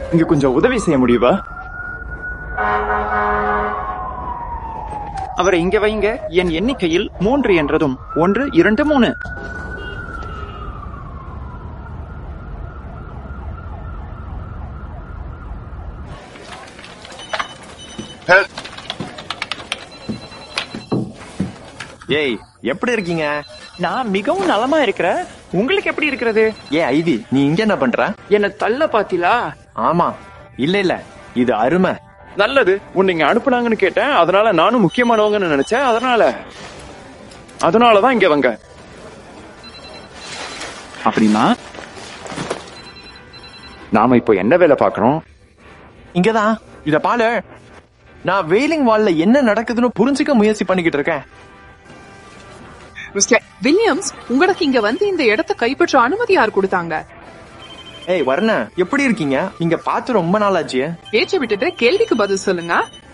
இங்க கொஞ்சம் உதவி செய்ய முடியுமா அவரை இங்க வைங்க என் எண்ணிக்கையில் மூன்று என்றதும் ஒன்று இரண்டு மூணு ஏய் எப்படி இருக்கீங்க நான் மிகவும் நலமா இருக்கிறேன் உங்களுக்கு எப்படி இருக்கிறது ஏ ஐவி நீ இங்க என்ன பண்ற என்ன தள்ள பாத்தீங்களா ஆமா இல்ல இல்ல இது அருமை நல்லது உன்னை இங்க அனுப்புனாங்கன்னு கேட்டேன் அதனால நானும் முக்கியமானவங்கன்னு நினைச்சேன் அதனால அதனாலதான் இங்க வங்க அப்படின்னா நாம இப்போ என்ன வேலை பார்க்கறோம் இங்கதான் இத பாரு நான் வெயிலிங் வால்ல என்ன நடக்குதுன்னு புரிஞ்சுக்க முயற்சி பண்ணிக்கிட்டு இருக்கேன் மிஸ்டர் வில்லியம்ஸ் உங்களுக்கு இங்க வந்து இந்த இடத்தை கைப்பற்ற அனுமதி யார் கொடுத்தாங்க ஏய் வர்ண எப்படி இருக்கீங்க இங்க பார்த்து ரொம்ப நாள் ஆச்சு பேச்சை விட்டுட்டு கேள்விக்கு பதில் சொல்லுங்க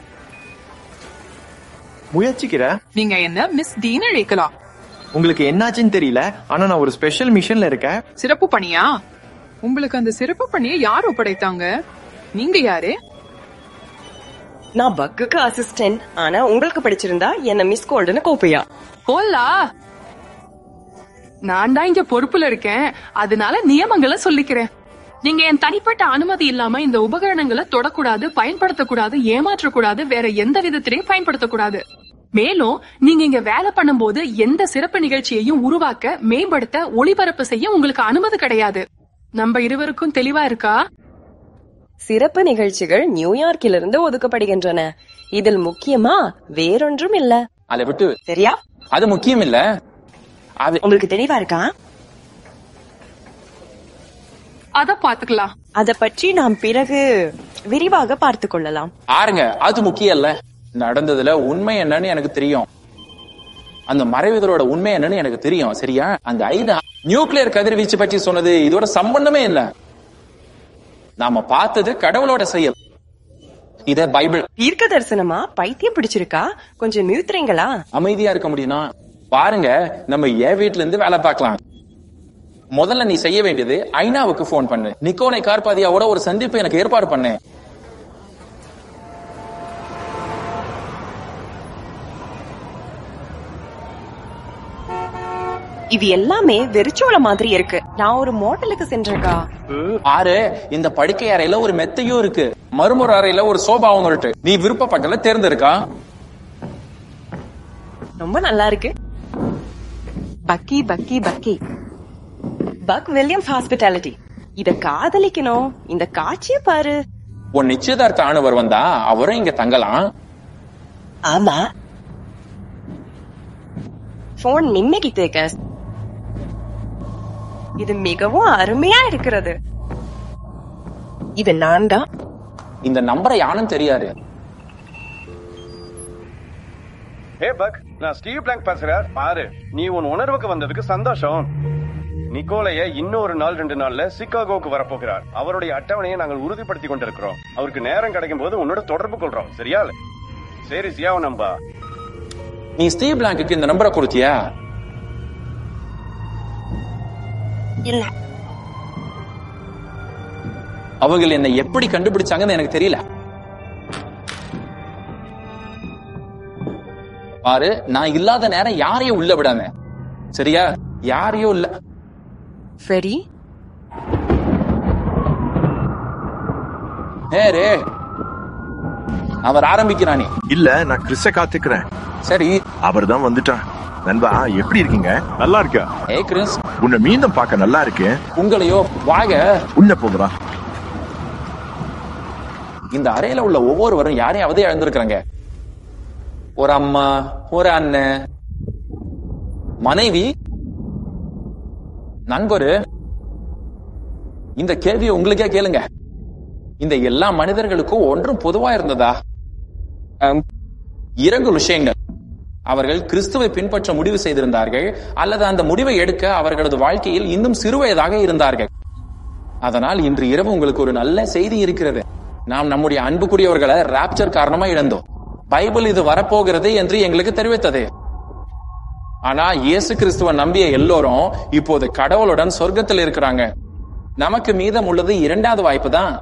முயற்சிக்கிற நீங்க என்ன மிஸ் டீன் அழைக்கலாம் உங்களுக்கு என்னாச்சுன்னு தெரியல ஆனா நான் ஒரு ஸ்பெஷல் மிஷன்ல இருக்கேன் சிறப்பு பணியா உங்களுக்கு அந்த சிறப்பு பணியை யார் ஒப்படைத்தாங்க நீங்க யாரு நான் பக்குக்கு அசிஸ்டன்ட் ஆனா உங்களுக்கு படிச்சிருந்தா என்ன மிஸ் கோல்டுன்னு கூப்பியா போலா நான் தான் இங்க பொறுப்புல இருக்கேன் அதனால நியமங்களை சொல்லிக்கிறேன் நீங்க என் தனிப்பட்ட அனுமதி இல்லாம இந்த உபகரணங்களை தொடக்கூடாது பயன்படுத்தக்கூடாது ஏமாற்றக்கூடாது வேற எந்த விதத்திலையும் பயன்படுத்தக்கூடாது மேலும் நீங்க இங்க வேலை பண்ணும்போது எந்த சிறப்பு நிகழ்ச்சியையும் உருவாக்க மேம்படுத்த ஒளிபரப்பு செய்ய உங்களுக்கு அனுமதி கிடையாது நம்ம இருவருக்கும் தெளிவா இருக்கா சிறப்பு நிகழ்ச்சிகள் நியூயார்க்கிலிருந்து ஒதுக்கப்படுகின்றன இதில் முக்கியமா வேறொன்றும் இல்ல அதை விட்டு சரியா அது முக்கியம் இல்ல அது உங்களுக்கு தெளிவா இருக்கா அத பாத்துக்கலாம் அத பற்றி நாம் பிறகு விரிவாக பார்த்து கொள்ளலாம் பாருங்க அது முக்கியம் இல்ல நடந்ததுல உண்மை என்னன்னு எனக்கு தெரியும் அந்த மறைவுகளோட உண்மை என்னன்னு எனக்கு தெரியும் சரியா அந்த ஐதா நியூக்ளியர் கதிர்வீச்சு பற்றி சொன்னது இதோட சம்பந்தமே இல்ல நாம பார்த்தது கடவுளோட செயல் இத பைபிள் தீர்க்க தரிசனமா பைத்தியம் பிடிச்சிருக்கா கொஞ்சம் நிறுத்துறீங்களா அமைதியா இருக்க முடியும்னா பாருங்க நம்ம என் வீட்ல இருந்து வேலை பார்க்கலாம் முதல்ல நீ செய்ய வேண்டியது ஐநாவுக்கு ஃபோன் பண்ணு நிக்கோனை கார்பாதியாவோட ஒரு சந்திப்பு எனக்கு ஏற்பாடு பண்ணு இது எல்லாமே வெறிச்சோள மாதிரி இருக்கு நான் ஒரு மோட்டலுக்கு சென்றிருக்கா ஆறு இந்த படுக்கை அறையில ஒரு மெத்தையும் இருக்கு மறுமுறை அறையில ஒரு சோபாவும் இருக்கு நீ விருப்ப பக்கத்துல தேர்ந்தெடுக்கா ரொம்ப நல்லா இருக்கு பக்கி பக்கி பக்கி பக் வில்லியம்ஸ் ஹாஸ்பிட்டாலிட்டி இத காதலிக்கணும் இந்த காட்சிய பாரு உன் நிச்சயதார்த்த ஆணவர் வந்தா அவரும் இங்க தங்கலாம் ஆமா போன் நிம்மதி தேக்க இது மிகவும் அருமையா இருக்கிறது இது நான் தான் இந்த நம்பரை யானும் தெரியாது ஹே பக் நான் ஸ்டீவ் பிளாங்க் பேசுறேன் பாரு நீ உன் உணர்வுக்கு வந்ததுக்கு சந்தோஷம் நிக்கோலைய இன்னொரு நாள் ரெண்டு நாள்ல சிகாகோவுக்கு வரப்போகிறார் அவருடைய அட்டவணையை நாங்கள் உறுதிப்படுத்தி கொண்டிருக்கிறோம் அவருக்கு நேரம் கிடைக்கும் போது உன்னோட தொடர்பு கொள்றோம் சரியா சரி சியாவ நம்பா நீ ஸ்டீவ் பிளாங்குக்கு இந்த நம்பரை கொடுத்தியா இல்ல அவங்க என்னை எப்படி கண்டுபிடிச்சாங்கன்னு எனக்கு தெரியல பாரு நான் இல்லாத நேரம் யாரையும் உள்ள விடாம சரியா யாரையும் இல்ல சரி நேரே அவர் ஆரம்பிக்கிறானே இல்ல நான் கிறிஸ்ட காத்துக்கிறேன் சரி அவர் தான் வந்துட்டான் நண்பா எப்படி இருக்கீங்க நல்லா இருக்கா ஏ கிறிஸ் உன்னை மீண்டும் பார்க்க நல்லா இருக்கு உங்களையோ வாங்க உன்ன போதுரா இந்த அறையில உள்ள ஒவ்வொருவரும் யாரையாவது இழந்திருக்கிறாங்க ஒரு அம்மா ஒரு அண்ணன் மனைவி நண்பரு இந்த கேள்வியை உங்களுக்கே கேளுங்க இந்த எல்லா மனிதர்களுக்கும் ஒன்றும் பொதுவா இருந்ததா அம், இரண்டு விஷயங்கள் அவர்கள் கிறிஸ்துவை பின்பற்ற முடிவு செய்திருந்தார்கள் அல்லது அந்த முடிவை எடுக்க அவர்களது வாழ்க்கையில் இன்னும் சிறுவயதாக இருந்தார்கள் அதனால் இன்று இரவு உங்களுக்கு ஒரு நல்ல செய்தி இருக்கிறது நாம் நம்முடைய அன்புக்குரியவர்களை ராப்சர் காரணமா இழந்தோம் பைபிள் இது வரப்போகிறது என்று எங்களுக்கு தெரிவித்தது ஆனா இயேசு கிறிஸ்துவ நம்பிய எல்லோரும் இப்போது கடவுளுடன் சொர்க்கத்தில் இருக்கிறாங்க நமக்கு மீதம் உள்ளது இரண்டாவது வாய்ப்பு தான்